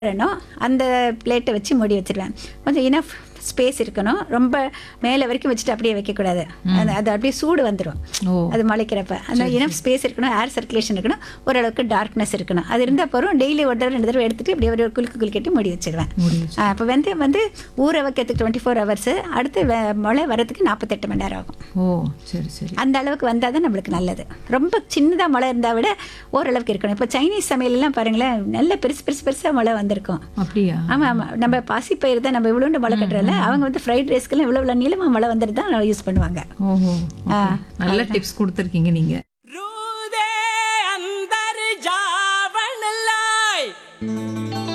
வரணும் அந்த பிளேட்டை வச்சு மூடி வச்சிருவேன் கொஞ்சம் இனஃப் ஸ்பேஸ் இருக்கணும் ரொம்ப மேலே வரைக்கும் வச்சுட்டு அப்படியே வைக்கக்கூடாது அது அது அப்படியே சூடு வந்துடும் ஓ அது முளைக்கிறப்ப அந்த இனஃப் ஸ்பேஸ் இருக்கணும் ஏர் சர்க்குலேஷன் இருக்கணும் ஓரளவுக்கு டார்க்னஸ் இருக்கணும் அது இருந்தால் போகிறோம் டெய்லி ஒரு தடவை ரெண்டு தடவை எடுத்துட்டு அப்படியே ஒரு குலுக்கு குலுக்கிட்டு மூடி வச்சிடுவேன் மூடி வச்சு. அப்போ வெந்தயம் வந்து ஊற வைக்கிறதுக்கு டுவெண்ட்டி ஃபோர் ஹவர்ஸு அடுத்து வெ- முளை வரதுக்கு நாற்பத்தெட்டு மணி நேரம் ஆகும் ஓ சரி சரி அந்த அளவுக்கு வந்தால் தான் நம்மளுக்கு நல்லது ரொம்ப சின்னதாக முளை இருந்தால் விட ஓரளவுக்கு இருக்கணும் இப்போ சைனீஸ் சமையல்லாம் பாருங்களேன் நல்ல பெருசு பெருசு பெருசாக முளை வந்திருக்கும் அப்படியா ஆமாம் ஆமாம் நம்ம பாசிப்பயிறு தான் நம்ம இவ்வளோண்டு முளை கட்டுறல அவங்க வந்து ஃப்ரைட் ரைஸ்க்கெல்லாம் இவ்வளோ இவ்வளோ நீளமாக முளை வந்துட்டு தான் யூஸ் பண்ணுவாங்க ஓஹோ ஆ, நல்ல டிப்ஸ் கொடுத்துருக்கீங்க நீங்க